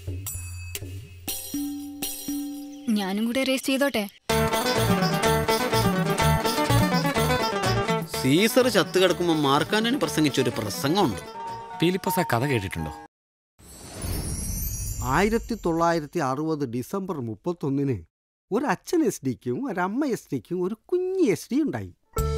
ഞാനും കൂടെ റേസ് ചെയ്തോട്ടെ സീസർ ചത്തു കിടക്കുമ്പോൾ മാർക്കാൻഡന് പ്രസംഗിച്ച ഒരു പ്രസംഗമുണ്ട് പീലിപ്പോസ് ആ കഥ കേട്ടിട്ടുണ്ടോ ആയിരത്തി തൊള്ളായിരത്തി അറുപത് ഡിസംബർ മുപ്പത്തൊന്നിന് ഒരു അച്ഛൻ എസ് ഡിക്കും ഒരു അമ്മ എസ് ഡിക്കും ഒരു കുഞ്ഞ് എസ് ഡി ഉണ്ടായി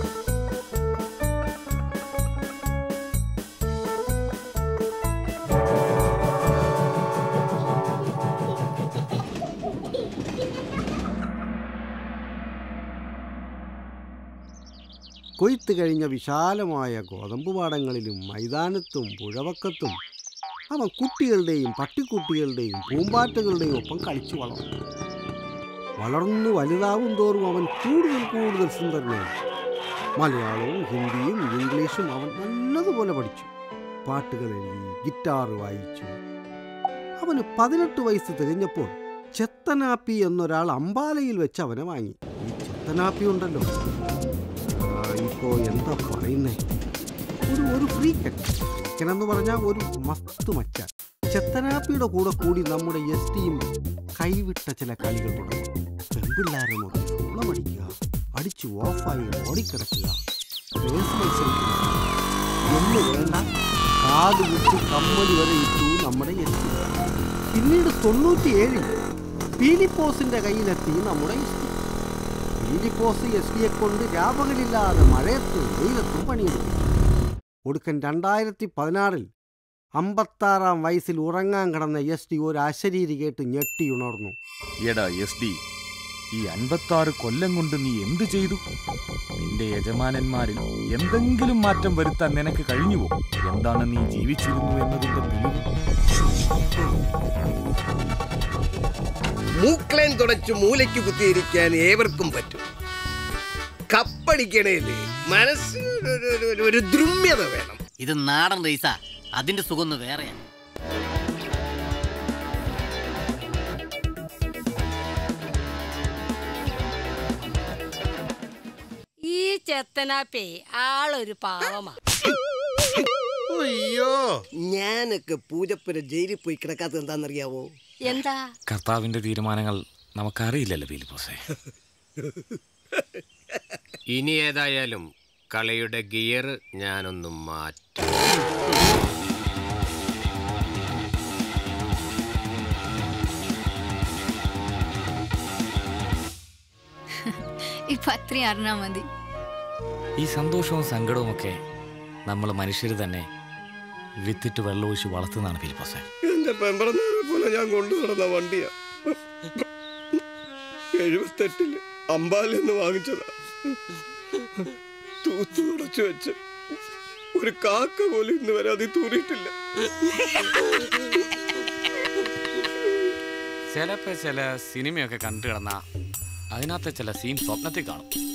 കൊയ്ത്ത് കഴിഞ്ഞ വിശാലമായ ഗോതമ്പ് പാടങ്ങളിലും മൈതാനത്തും പുഴവക്കത്തും അവൻ കുട്ടികളുടെയും പട്ടിക്കുട്ടികളുടെയും പൂമ്പാറ്റകളുടെയും ഒപ്പം കളിച്ചു വളർന്നു വളർന്നു വലുതാവും തോറും അവൻ കൂടുതൽ കൂടുതൽ സുന്ദരനായി മലയാളവും ഹിന്ദിയും ഇംഗ്ലീഷും അവൻ നല്ലതുപോലെ പഠിച്ചു പാട്ടുകൾ എഴുതി ഗിറ്റാർ വായിച്ചു അവന് പതിനെട്ട് വയസ്സ് തികഞ്ഞപ്പോൾ ചെത്തനാപ്പി എന്നൊരാൾ അമ്പാലയിൽ വെച്ച് അവനെ വാങ്ങി ഈ ചെത്തനാപ്പി ഉണ്ടല്ലോ ആ, ഇപ്പോ എന്താ പറയുന്നേ ഒരു ഒരു ഫ്രീക്കറ്റ് ഫ്രീക്കനെന്ന് പറഞ്ഞാൽ ഒരു മസ്ത് മച്ച ചെത്തനാപ്പിയുടെ കൂടെ കൂടി നമ്മുടെ എസ് ടിയും കൈവിട്ട ചില കളികൾ തുടങ്ങി പെമ്പിള്ളാരെ നോക്കി ഉളമടിക്കുക അടിച്ചു ഓഫായി ഓടിക്കിടക്കുക റേസ് മത്സരിക്കുക എന്ന് വേണ്ട കാത് വിട്ട് കമ്മലി വരെ ഇട്ടു നമ്മുടെ എസ് ടി പിന്നീട് തൊണ്ണൂറ്റിയേഴിൽ പീലിപ്പോസിന്റെ കയ്യിലെത്തി നമ്മുടെ എസ് ടി പീലിപ്പോസ് എസ് ഡിയെ കൊണ്ട് രാപകലില്ലാതെ മഴയത്തും വെയിലത്തും പണിയെടുത്തു ഒടുക്കൻ രണ്ടായിരത്തി പതിനാറിൽ അമ്പത്താറാം വയസ്സിൽ ഉറങ്ങാൻ കിടന്ന എസ് ഡി ഒരു അശരീരി കേട്ട് ഞെട്ടിയുണർന്നു എടാ എസ് ഡി ഈ അൻപത്താറ് കൊല്ലം കൊണ്ട് നീ എന്തു ചെയ്തു നിന്റെ യജമാനന്മാരിൽ എന്തെങ്കിലും മാറ്റം വരുത്താൻ നിനക്ക് കഴിഞ്ഞുവോ എന്താണ് നീ ജീവിച്ചിരുന്നു എന്നതിന്റെ തെളിവ് മൂക്കളേൻ തുടച്ചു മൂലയ്ക്ക് കുത്തിയിരിക്കാൻ ഏവർക്കും പറ്റും കപ്പടിക്കണേല് മനസ്സിന് ഒരു- ഒരു- ഒരു- ഒരു ദ്രുമ്യത വേണം ഇത് നാടൻ റേസാ അതിന്റെ സുഖം ഒന്ന് വേറെയാണ് ഈ ചെത്തനാപ്പേ ആളൊരു പാവമാ അയ്യോ ഞാനൊക്കെ പൂജപ്പുര ജയിലിൽ പോയി കിടക്കാത്തത് എന്താണെന്നറിയാവോ എന്താ കർത്താവിന്റെ തീരുമാനങ്ങൾ നമുക്കറിയില്ലല്ലോ പീലിപ്പോസേ ഇനി ഏതായാലും കളിയുടെ ഗിയർ ഞാനൊന്ന് മാറ്റും ഇപ്പൊ അത്രയും അറിഞ്ഞാ മതി ഈ സന്തോഷവും സങ്കടവും ഒക്കെ നമ്മൾ മനുഷ്യർ തന്നെ വിത്തിട്ട് വെള്ളമൊഴിച്ച് വളർത്തുന്നതാണ് പീലിപ്പോസേ എന്റെ പെമ്പറന്നവരെ പോലെ ഞാൻ കൊണ്ടു നടന്ന വണ്ടിയാ എഴുപത്തെട്ടില് അമ്പാലെന്ന് വാങ്ങിച്ചതാ തൂത്തു തുടച്ചു വെച്ച് ഒരു കാക്ക പോലും ഇന്ന് വരെ അതിൽ തൂറിയിട്ടില്ല ചിലപ്പോൾ ചില സിനിമയൊക്കെ കണ്ടു കിടന്ന അതിനകത്തെ ചില സീൻ സ്വപ്നത്തിൽ കാണും